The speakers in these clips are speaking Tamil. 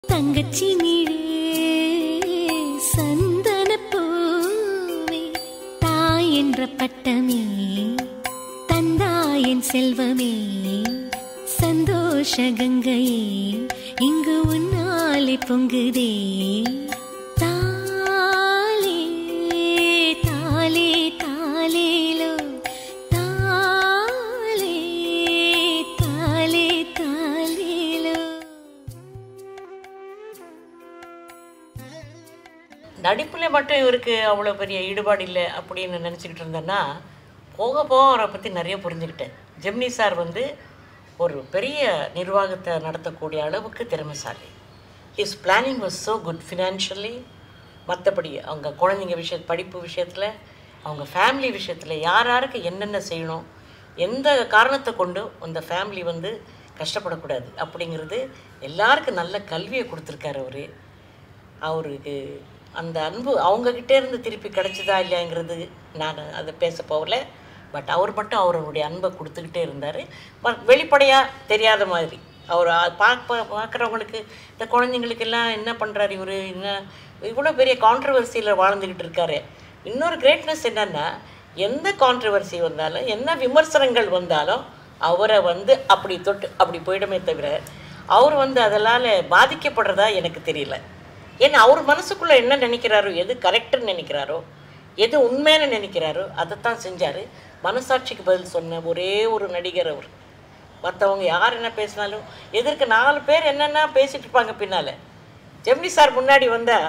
தங்கச்சி நீழே சந்தன பூவே தாய் என்ற பட்டமே தந்தாயன் செல்வமே சந்தோஷ கங்கையே இங்கு உன்னாலே பொங்குதே தாலே தாலே தாலேலோ தாலே தாலே தாலேலோ நடிப்பில் மட்டும் இவருக்கு அவ்வளோ பெரிய ஈடுபாடு இல்லை அப்படின்னு நினச்சிக்கிட்டு இருந்தேன்னா போக போக அவரை பற்றி நிறைய புரிஞ்சுக்கிட்டேன் ஜெமினி சார் வந்து ஒரு பெரிய நிர்வாகத்தை நடத்தக்கூடிய அளவுக்கு திறமைசாலி his planning was so good financially மற்றபடி அவங்க குழந்தைங்க விஷய படிப்பு விஷயத்தில் அவங்க ஃபேமிலி விஷயத்தில் யார் யாருக்கு என்னென்ன செய்யணும் எந்த காரணத்தை கொண்டு அந்த ஃபேமிலி வந்து கஷ்டப்படக்கூடாது அப்படிங்கிறது எல்லாருக்கும் நல்ல கல்வியை கொடுத்துருக்காரு அவர் அவருக்கு அந்த அன்பு அவங்கக்கிட்டே இருந்து திருப்பி கிடைச்சதா இல்லையாங்கிறது நான் அதை பேச போகல பட் அவர் மட்டும் அவருடைய அன்பை கொடுத்துக்கிட்டே இருந்தார் பட் வெளிப்படையாக தெரியாத மாதிரி அவர் பார்க்க பார்க்குறவங்களுக்கு இந்த குழந்தைங்களுக்கெல்லாம் என்ன பண்ணுறாரு இவர் என்ன இவ்வளோ பெரிய கான்ட்ரவர்சியில் வாழ்ந்துக்கிட்டு இருக்காரு இன்னொரு கிரேட்னஸ் என்னென்னா எந்த கான்ட்ரவர்சி வந்தாலும் என்ன விமர்சனங்கள் வந்தாலும் அவரை வந்து அப்படி தொட்டு அப்படி போயிடுமே தவிர அவர் வந்து அதனால் பாதிக்கப்படுறதா எனக்கு தெரியல ஏன்னா அவர் மனசுக்குள்ளே என்ன நினைக்கிறாரோ எது கரெக்டுன்னு நினைக்கிறாரோ எது உண்மைன்னு நினைக்கிறாரோ அதைத்தான் செஞ்சார் மனசாட்சிக்கு பதில் சொன்ன ஒரே ஒரு நடிகர் அவர் மற்றவங்க யார் என்ன பேசினாலும் எதிர்க்க நாலு பேர் என்னென்ன பேசிட்டு இருப்பாங்க பின்னால் ஜெமினி சார் முன்னாடி வந்தால்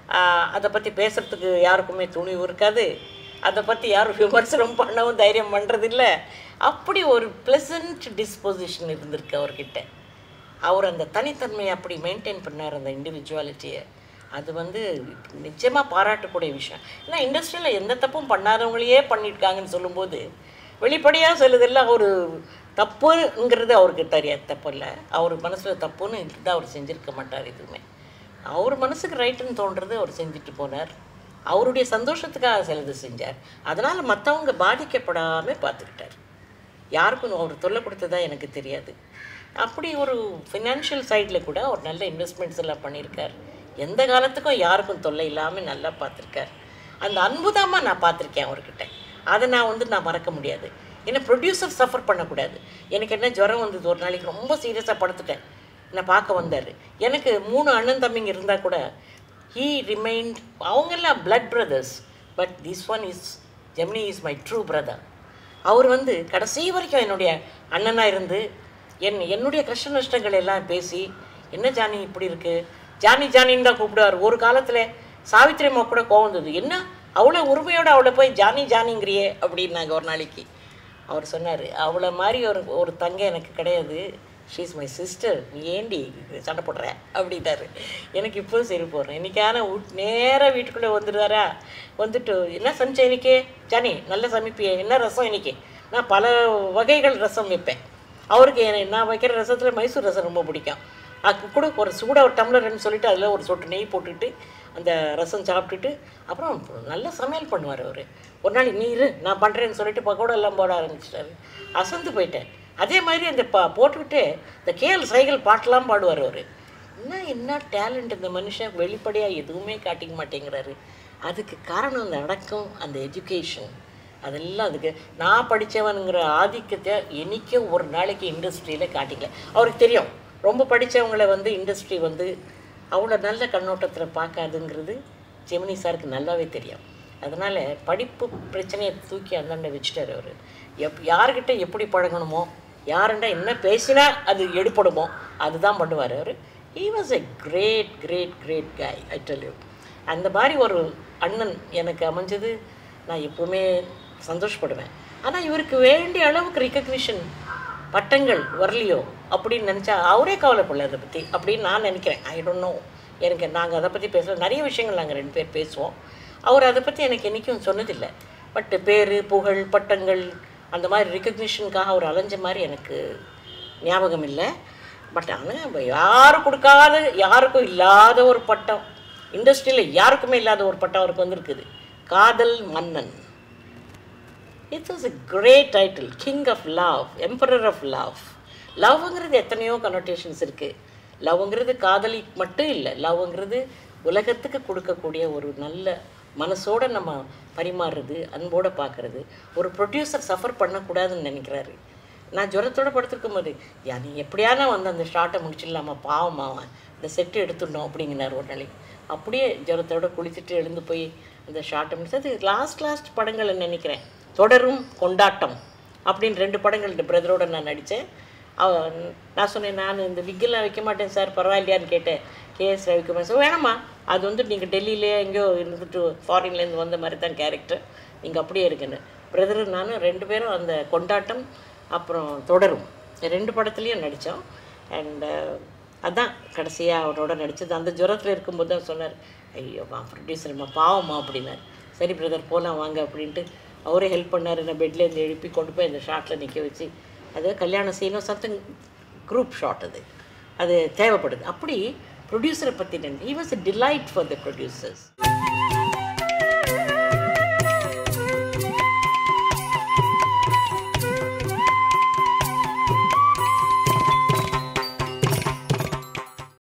அதை பற்றி பேசுகிறதுக்கு யாருக்குமே துணிவு இருக்காது அதை பற்றி யாரும் விமர்சனம் பண்ணவும் தைரியம் பண்ணுறதில்ல அப்படி ஒரு ப்ளசன்ட் டிஸ்பொசிஷன் இருந்திருக்கு அவர்கிட்ட அவர் அந்த தனித்தன்மையை அப்படி மெயின்டைன் பண்ணார் அந்த இண்டிவிஜுவாலிட்டியை அது வந்து நிச்சயமாக பாராட்டக்கூடிய விஷயம் ஏன்னா இண்டஸ்ட்ரியில் எந்த தப்பும் பண்ணாதவங்களையே பண்ணியிருக்காங்கன்னு சொல்லும்போது வெளிப்படையாக சொல்லுதில்ல அவர் தப்புங்கிறது அவருக்கு தெரியாது தப்பு இல்லை அவர் மனசில் தப்புன்னு தான் அவர் செஞ்சுருக்க மாட்டார் எதுவுமே அவர் மனசுக்கு ரைட்டுன்னு தோன்றது அவர் செஞ்சுட்டு போனார் அவருடைய சந்தோஷத்துக்காக சிலது செஞ்சார் அதனால் மற்றவங்க பாதிக்கப்படாமல் பார்த்துக்கிட்டார் யாருக்கும் அவர் தொல்லை கொடுத்ததா எனக்கு தெரியாது அப்படி ஒரு ஃபினான்ஷியல் சைடில் கூட அவர் நல்ல இன்வெஸ்ட்மெண்ட்ஸ் எல்லாம் பண்ணியிருக்கார் எந்த காலத்துக்கும் யாருக்கும் தொல்லை இல்லாமல் நல்லா பார்த்துருக்கார் அந்த அன்பு நான் பார்த்துருக்கேன் அவர்கிட்ட அதை நான் வந்து நான் மறக்க முடியாது ஏன்னா ப்ரொடியூசர் சஃபர் பண்ணக்கூடாது எனக்கு என்ன ஜுரம் வந்தது ஒரு நாளைக்கு ரொம்ப சீரியஸாக படுத்துட்டேன் என்னை பார்க்க வந்தார் எனக்கு மூணு அண்ணன் தம்பிங்க இருந்தால் கூட ஹீ ரிமைண்ட் அவங்கெல்லாம் blood brothers but this one is Gemini is my true brother அவர் வந்து கடைசி வரைக்கும் என்னுடைய அண்ணனாக இருந்து என் என்னுடைய கஷ்ட நஷ்டங்கள் எல்லாம் பேசி என்ன ஜானி இப்படி இருக்கு ஜானி ஜானின்னு தான் கூப்பிடுவார் ஒரு காலத்தில் சாவித்திரி அம்மா கூட கோவம் வந்தது என்ன அவ்வளோ உரிமையோட அவளை போய் ஜானி ஜானிங்கிறியே அப்படின்னாங்க ஒரு நாளைக்கு அவர் சொன்னார் அவளை மாதிரி ஒரு ஒரு தங்கை எனக்கு கிடையாது ஷீஸ் மை சிஸ்டர் நீ ஏண்டி சண்டை போடுற அப்படின்னாரு எனக்கு இப்போ சரி போடுறேன் இன்றைக்கான நேராக வீட்டுக்குள்ளே வந்துடுவாரா வந்துட்டு என்ன சமைச்சேன் இன்னைக்கு ஜானி நல்ல சமைப்பியே என்ன ரசம் இன்னைக்கு நான் பல வகைகள் ரசம் வைப்பேன் அவருக்கு எனக்கு நான் வைக்கிற ரசத்தில் மைசூர் ரசம் ரொம்ப பிடிக்கும் அது கூட ஒரு சூடாக ஒரு டம்ளர்னு சொல்லிட்டு அதில் ஒரு சொட்டு நெய் போட்டுட்டு அந்த ரசம் சாப்பிட்டுட்டு அப்புறம் நல்ல சமையல் பண்ணுவார் அவர் ஒரு நாள் நீ இரு நான் பண்ணுறேன்னு சொல்லிட்டு பக்கோடா எல்லாம் போட ஆரம்பிச்சிட்டாரு அசந்து போயிட்டேன் அதே மாதிரி அந்த பா போட்டுக்கிட்டு இந்த கேஎல் சைக்கிள் பாட்டெல்லாம் பாடுவார் அவர் என்ன என்ன டேலண்ட் இந்த மனுஷன் வெளிப்படையாக எதுவுமே காட்டிக்க மாட்டேங்கிறாரு அதுக்கு காரணம் அந்த அடக்கம் அந்த எஜுகேஷன் அதெல்லாம் அதுக்கு நான் படித்தவனுங்கிற ஆதிக்கத்தை என்றைக்கும் ஒரு நாளைக்கு இண்டஸ்ட்ரியில் காட்டிக்கல அவருக்கு தெரியும் ரொம்ப படித்தவங்கள வந்து இண்டஸ்ட்ரி வந்து அவ்வளோ நல்ல கண்ணோட்டத்தில் பார்க்காதுங்கிறது ஜெமினி சாருக்கு நல்லாவே தெரியும் அதனால் படிப்பு பிரச்சனையை தூக்கி அந்தாண்ட வச்சுட்டார் அவர் எப் யார்கிட்ட எப்படி பழகணுமோ யாருண்டா என்ன பேசினா அது எடுப்படுமோ அதுதான் பண்ணுவார் அவர் he was a great great great guy I tell you அந்த மாதிரி ஒரு அண்ணன் எனக்கு அமைஞ்சது நான் எப்போவுமே சந்தோஷப்படுவேன் ஆனால் இவருக்கு வேண்டிய அளவுக்கு ரிகக்னிஷன் பட்டங்கள் வரலையோ அப்படின்னு நினச்சா அவரே கவலைப்படல அதை பற்றி அப்படின்னு நான் நினைக்கிறேன் ஐ டோன்ட் நோ எனக்கு நாங்கள் அதை பற்றி பேசல நிறைய விஷயங்கள் நாங்கள் ரெண்டு பேர் பேசுவோம் அவர் அதை பற்றி எனக்கு என்றைக்கும் சொன்னதில்லை பட் பேர் புகழ் பட்டங்கள் அந்த மாதிரி ரிகக்னிஷனுக்காக அவர் அலைஞ்ச மாதிரி எனக்கு ஞாபகம் இல்லை பட் ஆனால் யாரும் கொடுக்காத யாருக்கும் இல்லாத ஒரு பட்டம் இண்டஸ்ட்ரியில் யாருக்குமே இல்லாத ஒரு பட்டம் அவருக்கு வந்திருக்குது காதல் மன்னன் it was a great title king of love emperor of love லவ்ங்கிறது எத்தனையோ கனோட்டேஷன்ஸ் இருக்குது லவ்ங்கிறது காதலி மட்டும் இல்லை லவ்ங்கிறது உலகத்துக்கு கொடுக்கக்கூடிய ஒரு நல்ல மனசோட நம்ம பரிமாறுறது அன்போடு பார்க்குறது ஒரு ப்ரொடியூசர் சஃபர் பண்ணக்கூடாதுன்னு நினைக்கிறாரு நான் ஜுரத்தோட படுத்திருக்கும் போது யா நீ எப்படியானா வந்து அந்த ஷார்ட்டை முடிச்சிடலாமா பாவமா அவன் இந்த செட்டு எடுத்துடணும் அப்படிங்கினார் ஒரு நாளைக்கு அப்படியே ஜுரத்தோட குளிச்சுட்டு எழுந்து போய் அந்த ஷார்ட்டை முடிச்சு அது லாஸ்ட் லாஸ்ட் படங்களை நினைக்கிறேன் தொடரும் கொண்டாட்டம் அப்படின்னு ரெண்டு படங்கள் இந்த பிரதரோட நான் நடித்தேன் அவ நான் சொன்னேன் நான் இந்த விக்கெல்லாம் வைக்க மாட்டேன் சார் பரவாயில்லையான்னு கேட்டேன் கேஎஸ் ரவிக்குமார் சார் வேணாம்மா அது வந்து நீங்கள் டெல்லியிலே எங்கேயோ இருந்துட்டு ஃபாரின்லேருந்து வந்த மாதிரி தான் கேரக்டர் நீங்கள் அப்படியே இருக்குன்னு பிரதர் நானும் ரெண்டு பேரும் அந்த கொண்டாட்டம் அப்புறம் தொடரும் ரெண்டு படத்துலேயும் நடித்தோம் அண்ட் அதான் கடைசியாக அவரோட நடித்தது அந்த ஜுரத்தில் இருக்கும்போது தான் சொன்னார் ஐயோம்மா ப்ரொடியூசர்மா பாவம்மா அப்படின்னார் சரி பிரதர் போகலாம் வாங்க அப்படின்ட்டு அவரே ஹெல்ப் பண்ணார் நான் பெட்லேருந்து எழுப்பி கொண்டு போய் அந்த ஷாட்டில் நிற்க வச்சு அது கல்யாண சீனும் சம்திங் குரூப் ஷாட் அது அது தேவைப்படுது அப்படி ப்ரொடியூசரை பற்றி நினைச்சு he was a delight for the producers